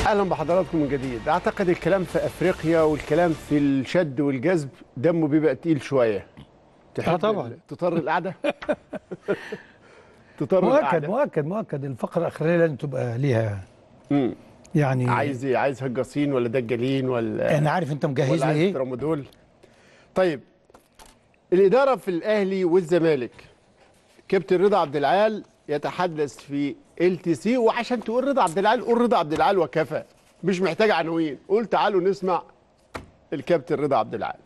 اهلا بحضراتكم من جديد اعتقد الكلام في افريقيا والكلام في الشد والجذب دمه بيبقى تقيل شويه تحب آه طبعاً. ال- تطر القعده تطر مؤكد القعده مؤكد مؤكد الفقره الاخرانيه لازم تبقى ليها مم. يعني عايز ايه عايز هجاصين ولا دجالين ولا انا عارف انت مجهز ولا لي عايز ايه ترامادول طيب الاداره في الاهلي والزمالك كابتن رضا عبد العال يتحدث في ال تي سي وعشان تقول رضا عبد العال قول رضا عبد العال وكفى مش محتاج عناوين قول تعالوا نسمع الكابتن رضا عبد العال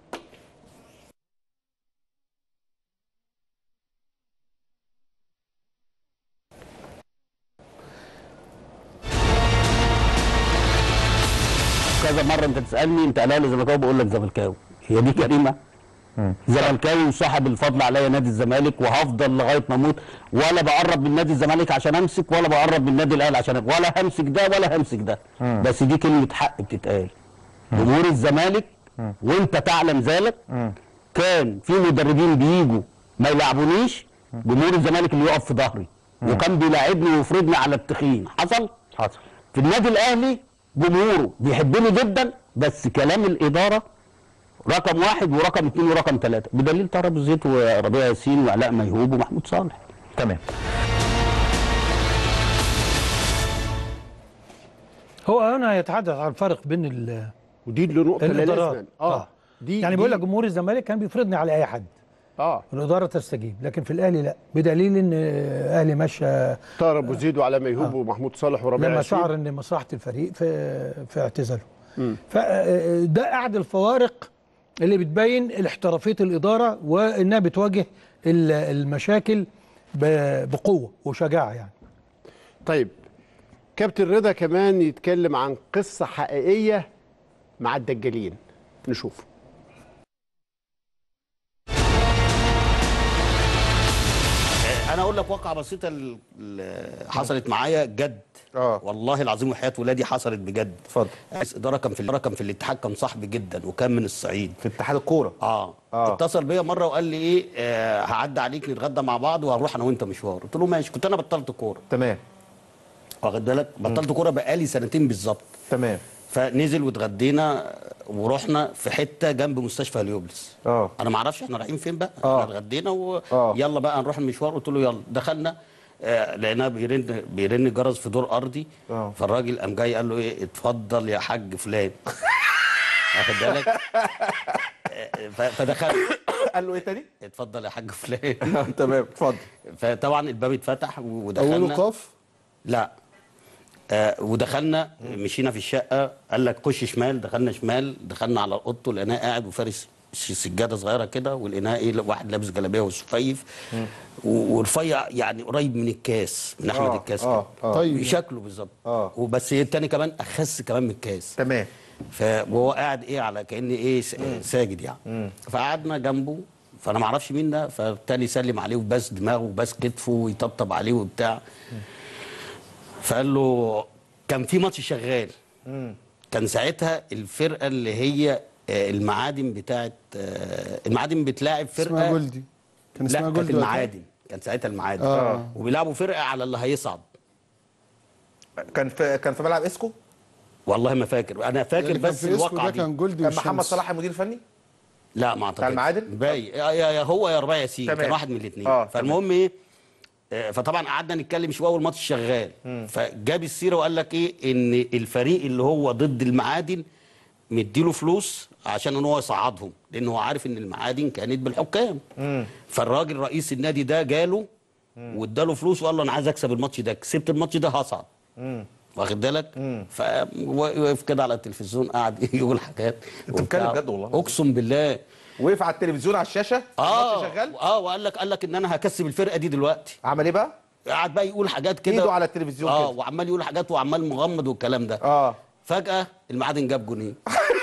كذا مره انت تسالني انت اهلاوي ولا زملكاوي بقول لك زملكاوي هي دي كريمه زملكاوي وصاحب الفضل عليا نادي الزمالك وهفضل لغايه ما اموت ولا بقرب من نادي الزمالك عشان امسك ولا بقرب من نادي الاهلي عشان ولا همسك ده ولا همسك ده بس دي كلمه حق بتتقال جمهور الزمالك وانت تعلم ذلك كان في مدربين بيجوا ما يلعبونيش جمهور الزمالك اللي يقف في ظهري وكان بيلاعبني ويفرضني على التخين حصل حصل في النادي الاهلي جمهوره بيحبني جدا بس كلام الاداره رقم واحد ورقم اثنين ورقم ثلاثه بدليل طه ابو زيد وربيع ياسين وعلاء ميهوب ومحمود صالح تمام هو هنا يتحدث عن الفرق بين ال- ودي له نقطه لا الادارات لازمه اه دي يعني دي- بيقول لك جمهور الزمالك كان بيفرضني على اي حد اه الاداره تستجيب لكن في الاهلي لا بدليل ان الاهلي ماشى طاهر ابو زيد وعلى ميهوب ومحمود صالح وربيع لما ياسين شعر ان مصلحه الفريق في في اعتزاله فده احد الفوارق اللي بتبين الاحترافيه الاداره وانها بتواجه ال- المشاكل ب- بقوه وشجاعه يعني طيب كابتن رضا كمان يتكلم عن قصه حقيقيه مع الدجالين نشوف انا اقول لك واقعه بسيطه ال- ال- حصلت معايا جد آه. والله العظيم وحياه ولادي حصلت بجد اتفضل رئيس اداره كان في كان في الاتحاد كان صاحبي جدا وكان من الصعيد في اتحاد الكوره اه, آه. اتصل بيا مره وقال لي ايه آه هعدي عليك نتغدى مع بعض وهنروح انا وانت مشوار قلت له ماشي كنت انا بطلت كوره تمام واخد بالك بطلت كوره بقالي سنتين بالظبط تمام فنزل واتغدينا ورحنا في حته جنب مستشفى هليوبلس اه انا ما اعرفش احنا رايحين فين بقى آه. احنا اتغدينا آه. ويلا بقى نروح المشوار قلت له يلا دخلنا آه لقيناه بيرن بيرن الجرس في دور ارضي آه. فالراجل قام جاي قال له ايه اتفضل يا حاج فلان واخد بالك آه، ف- فدخلت قال له ايه تاني؟ اتفضل يا حاج فلان تمام اتفضل فطبعا الباب اتفتح اوله ودخلنا قاف لا آه ودخلنا مشينا في الشقه قال لك خش شمال دخلنا شمال دخلنا على اوضته لقيناه قاعد وفارس ش- سجاده صغيره كده ولقيناه ايه واحد لابس جلابيه وسفيف و- ورفيع يعني قريب من الكاس من احمد آه، الكاس آه، كده. آه. طيب. شكله بالظبط آه. وبس التاني كمان اخس كمان من الكاس تمام فهو قاعد ايه على كان ايه س- ساجد يعني فقعدنا جنبه فانا ما اعرفش مين ده فالتاني يسلم عليه وباس دماغه وباس كتفه ويطبطب عليه وبتاع فقال له كان في ماتش شغال كان ساعتها الفرقه اللي هي آه، المعادن بتاعت آه، المعادن بتلاعب فرقه اسمها جولدي كان لا اسمها كانت جولدي وقتها. المعادن كان ساعتها المعادن آه. وبيلعبوا فرقه على اللي هيصعد كان في كان في ملعب اسكو والله ما فاكر انا فاكر اللي كان بس في اسكو الواقعه ده دي كان جولدي كان محمد والشمس. صلاح المدير الفني لا ما اعتقدش المعادن؟ باي يا يا يا هو يا ربيع ياسين تمام. كان واحد من الاثنين آه، فالمهم ايه آه، فطبعا قعدنا نتكلم شويه والماتش شغال فجاب السيره وقال لك ايه ان الفريق اللي هو ضد المعادن مديله فلوس عشان ان هو يصعدهم لان هو عارف ان المعادن كانت بالحكام فالراجل رئيس النادي ده جاله واداله فلوس وقال له انا عايز اكسب الماتش ده كسبت الماتش ده هصعد واخد بالك فوقف كده على التلفزيون قعد يقول حاجات أنت بتتكلم وبتاع. بجد والله؟ اقسم بالله وقف على التلفزيون على الشاشه اه الماتش شغال اه وقال لك قال لك ان انا هكسب الفرقه دي دلوقتي عمل ايه بقى؟ قعد بقى يقول حاجات كده ايده على التلفزيون اه كده. وعمال يقول حاجات وعمال مغمض والكلام ده اه فجاه المعادن جاب جونين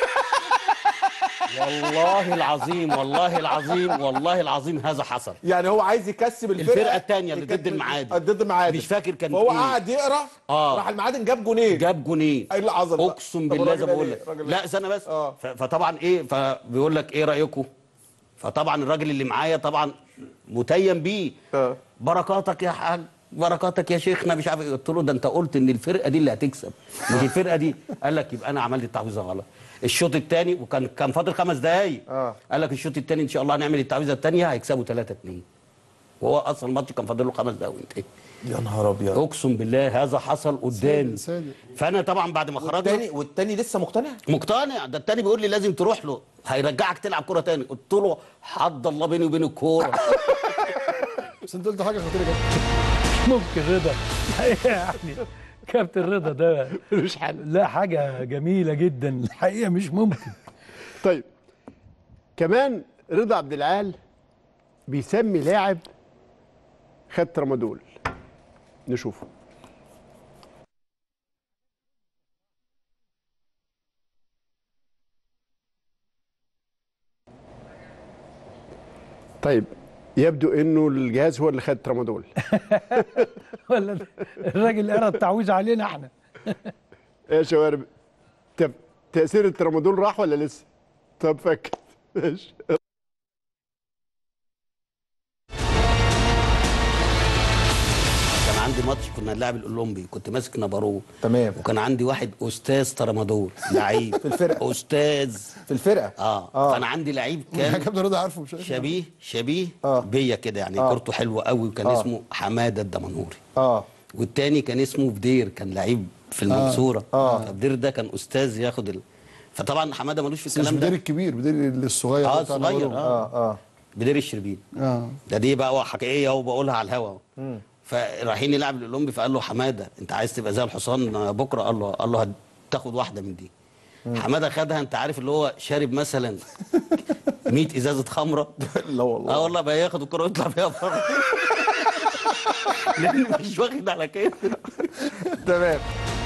والله العظيم والله العظيم والله العظيم هذا حصل يعني هو عايز يكسب الفرقه الفرقة التانية اللي كانت ضد المعادن. آه، ضد المعادن مش فاكر كانت فهو إيه. قعد يقرا آه. راح المعادن جاب جونين جاب جونين ايه اللي حصل بقى؟ اقسم طب بالله الراجل زي ما قال بقول إيه؟ لك الراجل لا قال استنى بس آه. ف- فطبعا ايه فبيقول لك ايه رايكم فطبعا الراجل اللي معايا طبعا متيم بيه آه. بركاتك يا حاج بركاتك يا شيخنا مش عارف إيه. قلت له ده انت قلت ان الفرقه دي اللي هتكسب مش الفرقه دي قال لك يبقى انا عملت التعويذه غلط الشوط الثاني وكان كان فاضل خمس دقايق آه. قال لك الشوط الثاني ان شاء الله هنعمل التعويذه الثانيه هيكسبوا 3 2 وهو اصلا الماتش كان فاضل له خمس دقايق وينتهي يا نهار ابيض اقسم بالله هذا حصل قدامي صادق. فانا طبعا بعد ما خرجنا والتاني والتاني لسه مقتنع مقتنع ده التاني بيقول لي لازم تروح له هيرجعك تلعب كوره تاني قلت له حد الله بيني وبين الكوره بس انت قلت حاجه خطيره جدا ممكن رضا الحقيقة يعني كابتن رضا ده ملوش حل لا حاجه جميله جدا الحقيقه مش ممكن طيب كمان رضا عبد العال بيسمي لاعب خد ترامادول نشوفه طيب يبدو انه الجهاز هو اللي خد ترامادول ولا الراجل قرا التعويذه علينا احنا يا شوارب طب تاثير الترامادول راح ولا لسه طب فك ماشي كان عندي ماتش كنا هنلعب الاولمبي كنت ماسك نبارو تمام. وكان عندي واحد استاذ ترامادول لعيب في الفرقة. استاذ في الفرقه اه, آه. كان عندي لعيب يا كان كابتن رضا عارفه مش عارف شبيه شبيه آه. بيا كده يعني آه. كورته حلوه قوي وكان آه. اسمه حماده الدمنهوري اه والتاني كان اسمه بدير كان لعيب في المنصوره آه. فبدير ده كان استاذ ياخد ال... فطبعا حماده ملوش في مش الكلام بدير ده الكبير بدير الصغير اه بتاع صغير نورو. اه اه اه بدير الشربين اه ده دي بقى حكايه وبقولها على الهوا فرايحين نلعب الاولمبي فقال له حماده انت عايز تبقى زي الحصان بكره قال له قال له هتاخد واحده من دي حماده خدها انت عارف اللي هو شارب مثلا 100 ازازه خمره لا والله اه والله بقى ياخد الكره ويطلع بيها بره لان مش واخد على كده تمام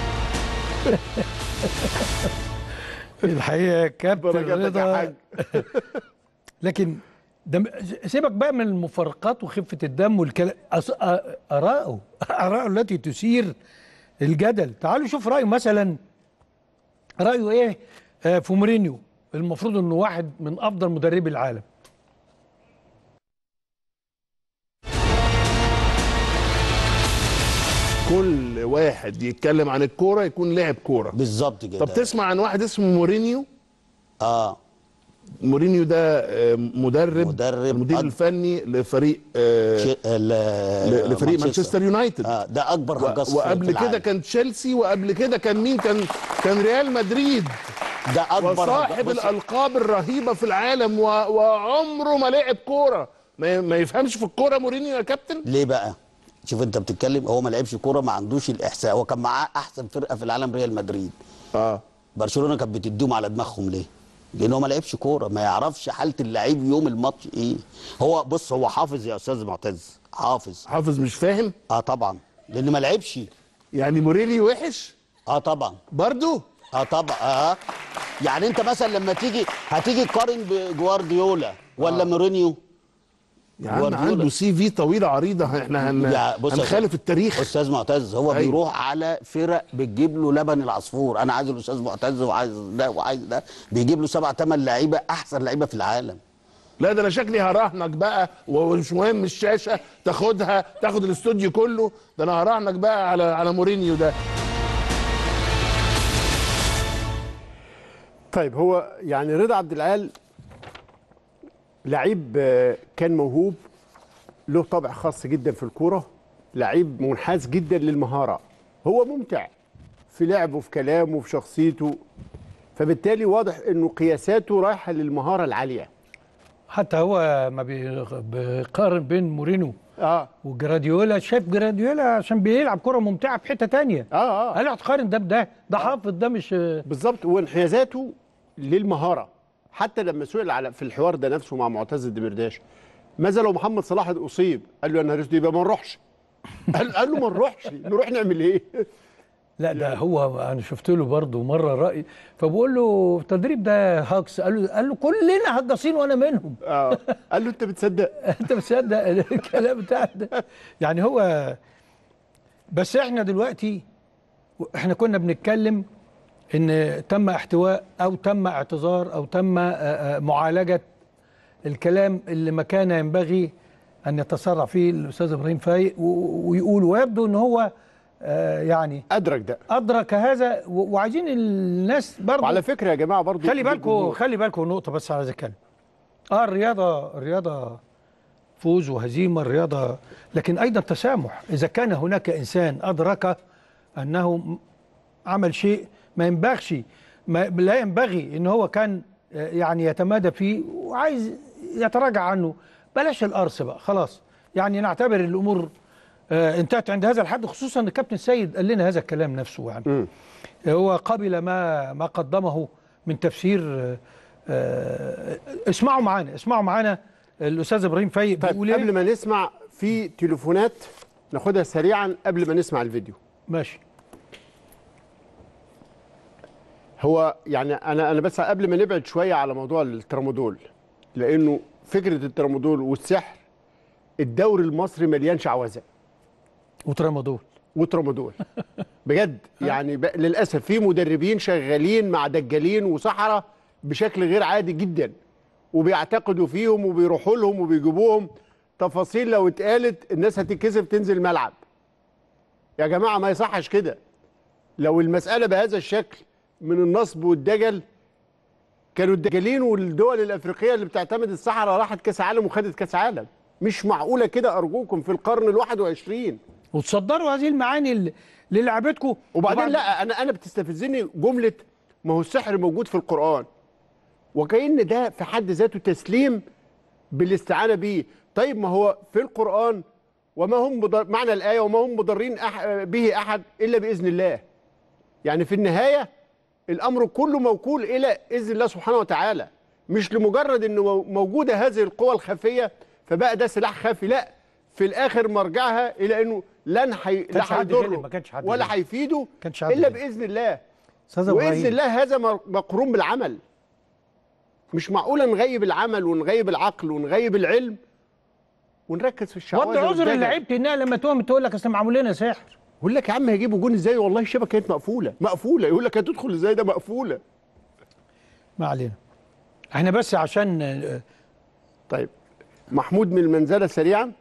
الحقيقه كابتن بركاتك يا رضا حاج لكن ده م- سيبك بقى من المفارقات وخفه الدم والكلام أص- آ- اراءه اراءه التي تثير الجدل تعالوا شوف رايه مثلا رايه ايه آه، في مورينيو المفروض انه واحد من افضل مدربي العالم كل واحد يتكلم عن الكوره يكون لعب كوره بالظبط كده طب تسمع عن واحد اسمه مورينيو اه مورينيو ده آه، مدرب مدرب المدير أد- الفني لفريق آه، ش- ال- ل- لفريق مانشستر يونايتد اه ده اكبر و- هجاص في- وقبل في كده العالم. كان تشيلسي وقبل كده كان مين كان كان ريال مدريد ده اكبر وصاحب هجاص. بص، الالقاب الرهيبه في العالم و... وعمره ما لعب كوره ما... ما يفهمش في الكوره مورينيو يا كابتن ليه بقى؟ شوف انت بتتكلم هو ما لعبش كوره ما عندوش الاحساء هو كان معاه احسن فرقه في العالم ريال مدريد اه برشلونه كانت بتديهم على دماغهم ليه؟ لان هو ما لعبش كوره ما يعرفش حاله اللعيب يوم الماتش ايه هو بص هو حافظ يا استاذ معتز حافظ حافظ مش فاهم اه طبعا لان ما لعبش يعني مورينيو وحش اه طبعا برضو اه طبعا اه يعني انت مثلا لما تيجي هتيجي تقارن بجوارديولا ولا مورينيو يا عم جوارديولا. عنده سي في طويله عريضه احنا هن... يا بص يا هنخالف أستاذ- التاريخ استاذ معتز هو أيوة. بيروح على فرق بتجيب له لبن العصفور انا عايز الاستاذ معتز وعايز ده وعايز ده بيجيب له سبع ثمان لعيبه احسن لعيبه في العالم لا ده انا شكلي هراهنك بقى ومش مهم الشاشه تاخدها تاخد الاستوديو كله ده انا هراهنك بقى على على مورينيو ده طيب هو يعني رضا عبد العال لعيب آه، كان موهوب له طابع خاص جدا في الكوره لعيب منحاز جدا للمهاره هو ممتع في لعبه في كلامه في شخصيته فبالتالي واضح انه قياساته رايحه للمهاره العاليه حتى هو ما بي- بيقارن بين مورينيو اه وجراديولا شايف جراديولا عشان بيلعب كره ممتعه في حته تانية اه اه قال هتقارن ده بده ده حافظ ده مش بالظبط وانحيازاته للمهاره حتى لما سئل على في الحوار ده نفسه مع معتز الدمرداش ماذا لو محمد صلاح اصيب قال له يا نهار اسود يبقى ما نروحش قال, قال له ما نروحش نروح نعمل ايه لا ده هو انا شفت له برضه مره راي فبقول له التدريب ده هاكس قال له قال له كلنا هجاصين وانا منهم اه قال له انت بتصدق انت مصدق الكلام بتاع ده يعني هو بس احنا دلوقتي احنا كنا بنتكلم ان تم احتواء او تم اعتذار او تم آه، آه، معالجه الكلام اللي ما كان ينبغي ان يتسرع فيه الاستاذ ابراهيم فايق و- ويقول ويبدو ان هو آه، يعني ادرك ده ادرك هذا و- وعايزين الناس برضه وعلى فكره يا جماعه برضو خلي بالكم الجمهور- خلي بالكم نقطة بس على ذكر اه الرياضة الرياضة فوز وهزيمة الرياضة لكن أيضا تسامح إذا كان هناك إنسان أدرك أنه م- عمل شيء ما ينبغيش ما لا ينبغي إن هو كان آه، يعني يتمادى فيه وعايز يتراجع عنه بلاش القرص بقى خلاص يعني نعتبر الأمور آه، انتهت عند هذا الحد خصوصا ان الكابتن السيد قال لنا هذا الكلام نفسه يعني هو قبل ما ما قدمه من تفسير آه، آه، اسمعوا معانا اسمعوا معانا الاستاذ ابراهيم فايق طيب بيقول قبل ايه ما نسمع في تليفونات ناخدها سريعا قبل ما نسمع الفيديو ماشي هو يعني انا انا بس قبل ما نبعد شويه على موضوع الترامادول لانه فكره الترامادول والسحر الدوري المصري مليان شعوذه وترامادول وترامادول بجد يعني ب... للاسف في مدربين شغالين مع دجالين وسحره بشكل غير عادي جدا وبيعتقدوا فيهم وبيروحوا لهم وبيجيبوهم تفاصيل لو اتقالت الناس هتتكسف تنزل الملعب يا جماعه ما يصحش كده لو المساله بهذا الشكل من النصب والدجل كانوا الدجالين والدول الافريقيه اللي بتعتمد السحره راحت كاس عالم وخدت كاس عالم مش معقوله كده ارجوكم في القرن الواحد وعشرين وتصدروا هذه المعاني ل- للعبتكم وبعدين لا انا انا بتستفزني جمله ما هو السحر موجود في القران وكأن ده في حد ذاته تسليم بالاستعانه بيه طيب ما هو في القران وما هم مضر... معنى الايه وما هم مضرين أح... به احد الا باذن الله يعني في النهايه الامر كله موكول الى اذن الله سبحانه وتعالى مش لمجرد انه مو- موجوده هذه القوى الخفيه فبقى ده سلاح خفي لا في الاخر مرجعها الى انه لن حي... لا كانش حد غلب، هيضره ما كانش حد ولا غلب. هيفيده كانش حد الا غلب. باذن الله استاذ واذن ابراهيم الله هذا مر- مقرون بالعمل مش معقوله نغيب العمل ونغيب العقل ونغيب العلم ونركز في الشعوذه وضع عذر والدجل. لعيبه انها لما تقوم تقول لك اصل معمول لنا سحر يقول لك يا عم هيجيبوا جون ازاي والله الشبكه كانت مقفوله مقفوله يقول لك هتدخل ازاي ده مقفوله ما علينا احنا بس عشان آه، طيب محمود من المنزله سريعا